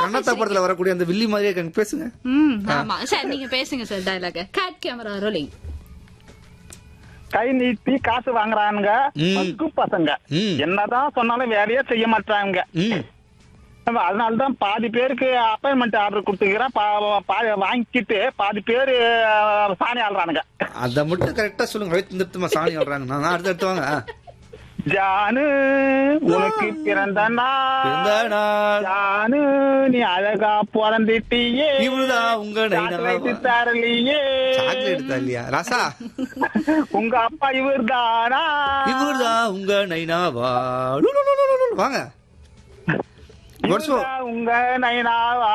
அண்ணாத்தா படத்துல வரக்கூடிய அந்த வில்லி மாதிரியே இருக்காங்க பேசுங்க ம் ஆமா சார் நீங்க பேசுங்க சார் டயலாக கேட் கேமரா ரோலிங் கை நீட்டி காசு வாங்குறானுங்க ம். பக்கு பசங்க ம். என்னதான் சொன்னாலும் வேலையே செய்ய மாட்டாங்க ம் அதனாலதான் பாதி பேருக்கு அப்பாயின்மெண்ட் ஆர்டர் கொடுத்துக்கிறேன் பா- பா- வாங்கிட்டு பாதி பேரு அஹ், சாணி ஆடுறானுங்க அத மட்டும் கரெக்டா சொல்லுங்க அழுத்து நிறுத்தமா சாணி ஆடுறாங்க நான் அடுத்து அடுத்து வாங்க ஆ. ஜானு உனக்கு பிறந்த நாள் பிறந்த நாள் ஜானு நீ அழகா பிறந்துட்டியே இவருதான் உங்க சாக்லேட் நைனா தரலையே சாக்லேட் தான் இல்லையா ராசா உங்க அப்பா இவர்தானா இவருதான் உங்க நைனாவா லு, லு, லு, லு, லு, லு. வாங்க வருஷம் இவர்தான் உங்க நைனாவா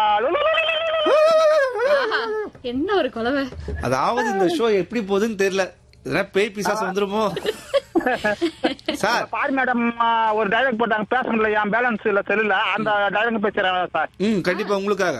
ஆஹா என்ன ஒரு குலவை அதாவது இந்த ஷோ எப்படி போகுதுன்னு தெரியல இதெல்லாம் பேய் பிசாசு வந்துருமோ சார் பாரு மேடம் ஒரு டைலாக் போட்டாங்க பேச முடியல என் பேலன்ஸ் இல்ல செல்லுல அந்த டைலாக் பேசுறேன் சார் ம் கண்டிப்பா உங்களுக்காக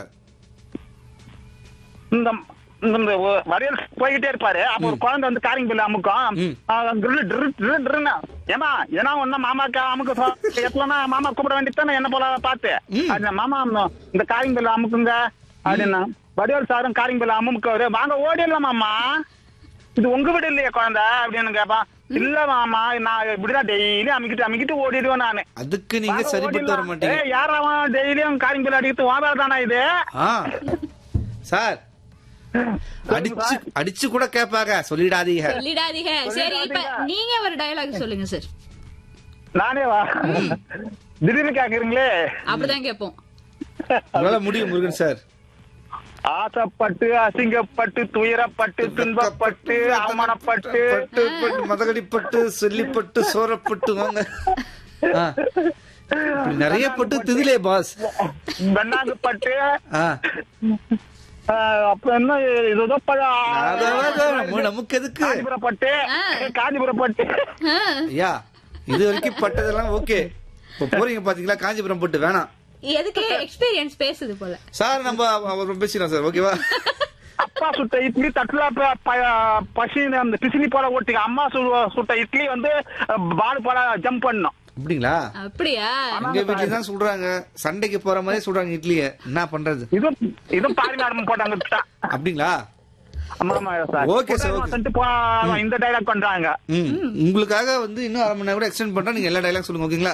இந்த இந்த ஒ- வரையல் போய்கிட்டே இருப்பாரு அப்ப ஒரு குழந்தை வந்து காரிங் பில்லு அமுக்கும் ம். ஆ, கிரு, டிரு, டிரு, டிருன்னு. ஏம்மா ஏன்னா ஒண்ணு மாமாக்கு அமுக்கு சொ- எப்பலன்னா மாமா கூப்பிட வேண்டியதானே என்ன போல பார்த்து ம். அது மாமா இந்த காரிங் பில்லு அமுக்குங்க அப்படின்னா வடிவேல் சாரும் காரிங் பில்லு அமுக்கு வாங்க ஓடிடலாம் மாமா இது உங்க வீடு இல்லையா குழந்தை அப்படின்னு கேப்பான் இல்ல மாமா நான் இப்படிதான் டெய்லி அமுக்கிட்டு அமுக்கிட்டு ஓடிடுவேன் நானு அதுக்கு நீங்க வாங்க, சரிப்பட்டு வர ஓடிடலாம். மாட்டீங்க ஏய், யார் அவன் டெய்லியும் காரிங் பில் அடிக்கிறது வாங்க தானா இது ஆ சார் அடிச்சு அடிச்சு கூட கேட்பாங்க சொல்லிடாதீங்க சொல்லிடாதீங்க சரி இப்ப நீங்க ஒரு டயலாக் சொல்லுங்க சார் நானே வா திடீர்னு கேக்குறீங்களே அப்படிதான் கேட்போம் உங்களால முடியும் முருகன் சார் ஆசைப்பட்டு அசிங்கப்பட்டு துயரப்பட்டு துன்பப்பட்டு அவமானப்பட்டு பட்டு பட்டு மதகடிப்பட்டு சொல்லிப்பட்டு சோரப்பட்டு வாங்க ஆ. இப்படி நிறைய பட்டு திதிலே பாஸ் வெண்ணாங்குப்பட்டு ஆ ஆஹ், அப்புறம் என்ன ஏதோ அதாவது நம்ம- நமக்கு எதுக்கு காஞ்சிபுரப்பட்டு ஆ. காஞ்சிபுரப்பட்டு ஆ, ஐயா இது வரைக்கும் பட்டதெல்லாம் ஓகே இப்ப போறீங்க பாத்தீங்களா காஞ்சிபுரம் பட்டு வேணாம் எதுக்கு எக்ஸ்பீரியன்ஸ் பேசுது போல சார் நம்ம அப்புறம் பேசிடலாம் சார் ஓகேவா அப்பா சுட்ட இட்லி தட்டுல ப- ப- பசி அந்த பிசினி போல ஓட்டிங்க அம்மா சு- சுட்ட இட்லி வந்து பால் போல ஜம்ப் பண்ணும் அப்படிங்களா அப்படியா எங்க வீட்டுல தான் சொல்றாங்க சண்டைக்கு போற மாதிரி சொல்றாங்க இட்லிய என்ன பண்றது இது இதுவும் பாரி மேடம் போட்டாங்க அப்படிங்களா ஆமா ஆமா சார் Okay, sir, okay. வந்துட்டு போ- இந்த டைலாக் பண்றாங்க ம் உங்களுக்காக வந்து இன்னும் அரை மணி நேரம் கூட எக்ஸ்டெண்ட் பண்றேன் நீங்க எல்லா டைலாக் சொல்லுங்க ஓகேங்களா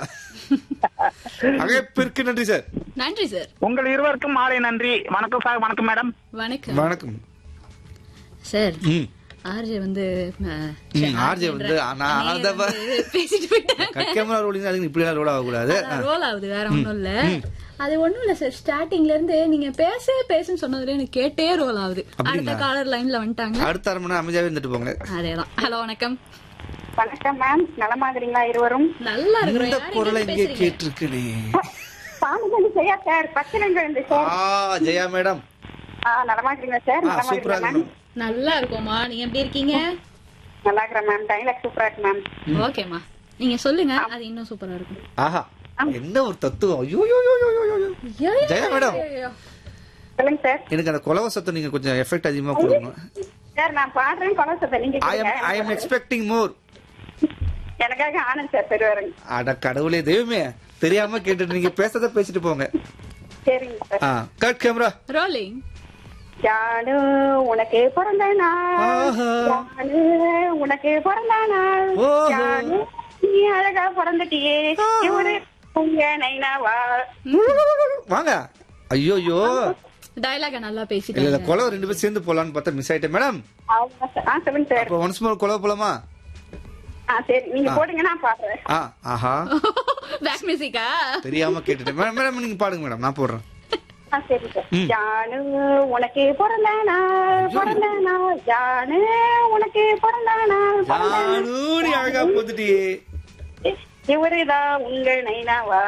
அழைப்பிற்கு நன்றி சார் நன்றி சார் உங்கள் இருவருக்கும் மாலை நன்றி வணக்கம் சார் வணக்கம் மேடம் வணக்கம் வணக்கம் சார் ம் ஆர்ஜே வந்து ம், RJ வந்து, நான் என்னைய அத வ- வந்து பேசிட்டு போயிட்டாங்க கேமரா ரோலிங் அதுக்கு இப்படி எல்லாம் ரோல் ஆகக்கூடாது ரோல் ஆகுது வேற ஒண்ணும் இல்ல அது ஒண்ணும் இல்ல சார் ஸ்டார்டிங்ல இருந்து நீங்க பேச பேசுன்னு சொன்னதுல எனக்கு கேட்டே ரோல் ஆகுது அடுத்த அப்படிங்களா? காலர் லைன்ல வந்துட்டாங்க அடுத்த அரை மணி நேரம் அமைதியாவே இருந்துட்டு போங்க அதேதான் ஹலோ வணக்கம் வணக்கம் மேம் நலமா இருக்கிறீங்களா இருவரும் நல்லா இருக்கிறோம் இந்த யார் குரலை இங்க இங்கே பேசுறீங்க? கேட்டிருக்கனே சாமிகண்டி செய்யா சார் பச்சனங்கண்டு சார் ஆ ஜெயா மேடம் ஆ நலமா இருக்கிறீங்களா சார் ஆ நலமா சூப்பரா இருக்கிறீங்களா இருக்கு மேம் நல்லா இருக்கோமா நீங்க எப்படி இருக்கீங்க நல்லா இருக்கிறேன் மேம் டைலாக் சூப்பரா இருக்கு மேம் ஓகேமா நீங்க சொல்லுங்க அது இன்னும் சூப்பரா இருக்கும் ஆஹா என்ன ஒரு தத்துவம் ஐயோ ஐயோ, ஐயோ, ஐயோ, ஐயோ, ஐயோ. ஐயோ, ஜெயா மேடம் ஐயோ. சொல்லுங்க சார் எனக்கு அந்த குலவ சத்தம் நீங்க கொஞ்சம் எஃபெக்ட் அதிகமா கொடுக்கணும் சார் நான் பாடுறேன் கொலசத்தை நீங்க ஐ எம் ஐ எம் கேளுங்க. எக்ஸ்பெக்டிங் மோர் எனக்காக ஆனந்த் சார் பெறுவாருங்க அட கடவுளே தெய்வமே தெரியாம கேட்டுட்டு நீங்க பேசுறத பேசிட்டு போங்க சரிங்க சார் ஆ கட் கேமரா ரோலிங் ஜானு உனக்கு பிறந்த நாள் ஆஹா. ஜானு உனக்கு பிறந்த நாள் ஓஹோ. ஜானு நீ அழகா பிறந்துட்டியே இவரு உங்க நைனாவா வாங்க ஐயோ ஐயோ டயலாக நல்லா இல்ல பேசிட்டாங்க இல்ல குலவ ரெண்டு பேரும் சேர்ந்து போலான்னு பார்த்தா மிஸ் ஆயிட்டேன் மேடம் ஆமா சார். ஆ சொல்லுங்க சார் அப்ப ஒன்ஸ் மோர் குலவ போலாமா ஆ சரி நீங்க போடுங்க நான் பாடுறேன் ஆ ஆஹா பேக் மியூசிக்கா தெரியாம கேட்டுட்டேன் மேடம் மேடம் நீங்க பாடுங்க மேடம் நான் போடுறேன் ஆ சரி சார் ம். ஜானு உனக்கு பிறந்த நாள் பிறந்த நாள் ஜானு உனக்கு பிறந்த நாள் பிறந்த நாள். ஜானு நீ அழகா போத்துட்டியே இவருதான் உங்கள் நைனாவா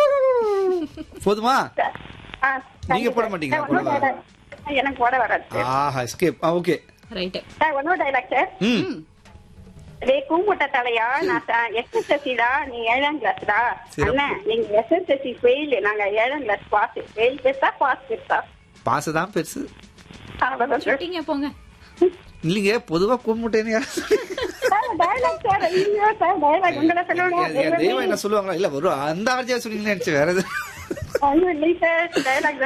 போதுமா ஆ, நீங்க போட மாட்டீங்களா? சார், ஒண்ணும் போடவா? dialogue. எனக்கு போட வராது சார் ஆஹா எஸ்கேப் ஆ ஓகே ரைட்டு சார் ஒன்னும் டைலாக் சார் ம் டே கூமுட்ட தலையா நான் எஸ்எஸ்எஸ்சிடா நீ ஏழாம் கிளாஸ்டா சிறப்பு. அண்ணா நீங்க எஸ்எஸ்எஸ்சி ஃபெயில் நாங்க ஏழாம் கிளாஸ் பாஸ் ஃபெயில் பெருசா பாஸ் பெருசா பாச தான் பெருசு அவ்வளவுதான் சார் சுட்டிங்க போங்க இல்லைங்க பொதுவா கூப்பிட்டேன்னு யாரும் சார் டைலாக் சார் ஐயோ சார் டைலாக் உங்களை தெய்வம் சொல்லுவாங்க என்ன சொல்லுவாங்களா இல்ல வரும் அந்த ஆர்ஜியா சொன்னீங்கன்னு நினைச்சு வேற எது ஐயோ இல்லை சார் டைலாக்